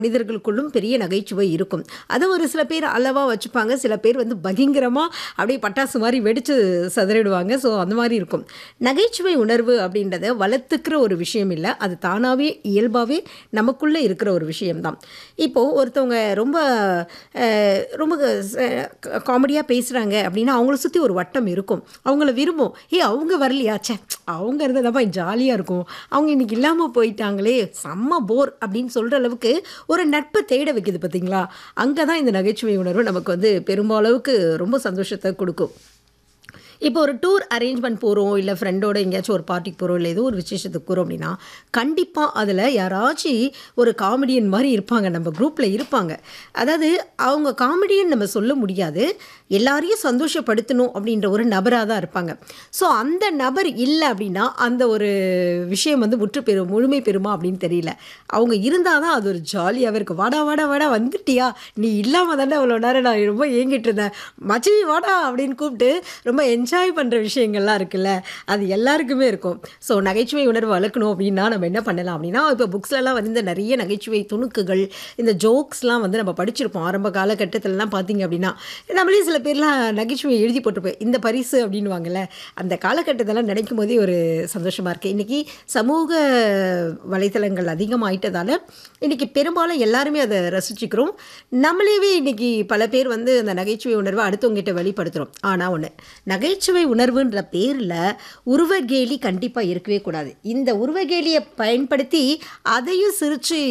மனிதர்களுக்குள்ளும் பெரிய நகைச்சுவை இருக்கும். அத ஒரு சில பேர் அளவா வச்சுப்பாங்க. சில பேர் வந்து பயங்கரமா அப்படியே பட்டாசு மாரி வெடிச்சு சிதறிடுவாங்க. ஸோ அந்த மாரி இருக்கும். நகைச்சுவை உணர்வு அப்படின்றத வளர்த்துக்கிற ஒரு விஷயம் இல்ல. அது தானாவே, இயல்பாவே நமக்குள்ள இருக்கிற ஒரு விஷயம் தான். இப்போ ஒருத்தவங்க ரொம்ப அ ரொம்ப ச காமெடியா பேசுறாங்க அப்படின்னா, அவங்கள சுத்தி ஒரு வட்டம் இருக்கும். அவங்கள விரும்பும். "ஏய் அவங்க வரலையா? ச்சே! அவங்க இருந்தா தான்ப்பா ஜாலியா இருக்கும். அவங்க இன்னைக்கு இல்லாம போயிட்டாங்களே! செம்ம போர்" அப்படின்னு சொல்ற அளவுக்கு ஒரு நட்ப தேட வைக்குது பார்த்தீங்களா? அங்க தான் இந்த நகைச்சுவை உணர்வு நமக்கு வந்து பெரும்பளவுக்கு ரொம்ப சந்தோஷத்த குடுக்கும். இப்போ ஒரு டூர் அரேஞ்ச்மென்ட் போறோம், இல்ல ஃப்ரெண்டோட எங்கேயாச்சும் ஒரு பார்ட்டிக்கு போறோம், இல்ல ஏதோ ஒரு விசேஷத்துக்கு போறோம் அப்படின்னா, கண்டிப்பா அதுல யாராச்சு ஒரு காமெடியன் மாரி இருப்பாங்க. நம்ம குரூப்ல இருப்பாங்க. அதாவது அவங்க காமெடியன் நம்ம சொல்ல முடியாது. எல்லாரையும் சந்தோஷப்படுத்தணும் அப்படின்ற ஒரு நபரா தான் இருப்பாங்க. ஸோ அந்த நபர் இல்ல அப்படின்னா, அந்த ஒரு விஷயம் வந்து முற்று பெறும் முழுமை பெறுமா அப்படின்னு தெரியல. அவங்க இருந்தா தான் அது ஒரு ஜாலியாவே இருக்கும். "வாடா, வாடா, வாடா வந்துட்டியா? நீ இல்லாம தான்டா இவ்வளோ நேரம் நான் ரொம்ப ஏங்கிட்டு இருந்தேன். மச்சி வாடா" அப்படின்னு கூப்பிட்டு ரொம்ப என்ஜாய் பண்ற விஷயங்கள்லாம் இருக்குல்ல. அது எல்லாருக்குமே இருக்கும். ஸோ நகைச்சுவை உணர்வு வளர்க்கணும் அப்படின்னா, நம்ம என்ன பண்ணலாம் அப்படின்னா, இப்போ புக்ஸ்லலாம் வந்து நெறைய நகைச்சுவை துணுக்குகள், இந்த ஜோக்ஸ்லாம் வந்து நம்ம படிச்சிருப்போம். ஆரம்ப காலகட்டத்திலலாம் பார்த்தீங்க அப்படின்னா, நம்மளே சில பேர்லாம் நகைச்சுவை எழுதி போட்டுருப்போம். இந்த பரிசு அப்படின்னுவாங்கல்ல. அந்த காலகட்டத்தெல்லாம் நினைக்கும்போதே ஒரு சந்தோஷமா இருக்கு. இன்னைக்கு சமூக வலைத்தளங்கள் அதிகமாயிட்டதால, இன்னைக்கு பெரும்பாலும் எல்லாருமே அத ரசிச்சுக்கிறோம். நம்மளேவே இன்னைக்கு பல பேர் வந்து அந்த நகைச்சுவை உணர்வ அடுத்தவங்ககிட்ட வெளிப்படுத்துறோம். ஆனா ஒண்ணு, நகைச்சுவை உணர்வுன்ற பேர்ல உருவகேலி கண்டிப்பா இருக்கவே கூடாது. இந்த உருவகேலிய பயன்படுத்தி அதையும் சிரிச்சு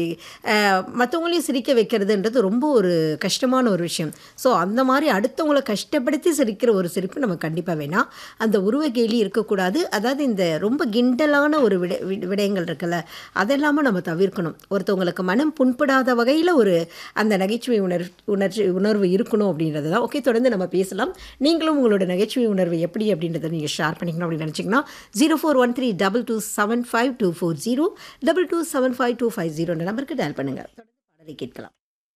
அ மத்தவங்களையும் சிரிக்க வைக்கிறதுன்றது ரொம்ப ஒரு கஷ்டமான ஒரு விஷயம். ஸோ அந்த மாரி அடுத்தவங்கள கஷ்டப்படுத்தி சிரிக்கிற ஒரு சிரிப்பு நமக்கு கண்டிப்பா வேணாம். அந்த உருவகேலி இருக்கக்கூடாது. அதாவது இந்த ரொம்ப கிண்டலான ஒரு விட விட விடயங்கள் இருக்குல்ல, அதெல்லாம நம்ம தவிர்க்கணும். ஒருத்தவங்களுக்கு மனம் புண்படாத வகையில ஒரு அந்த நகைச்சுவை உணர்வு உணர்ச்சி உணர்வு இருக்கணும் அப்படின்றது தான். ஓகே தொடர்ந்து நம்ம பேசலாம். நீங்களும் உங்களோட நகைச்சுவை உணர்வு எப்படி அப்படின்றத நீங்க ஷேர் பண்ணிக்கணும் அப்படின்னு நினைச்சீங்கன்னா, 0413227524 22752550 என்ற நம்பருக்கு டயல் பண்ணுங்க. தொடர்ந்து பாடலை கேட்கலாம்.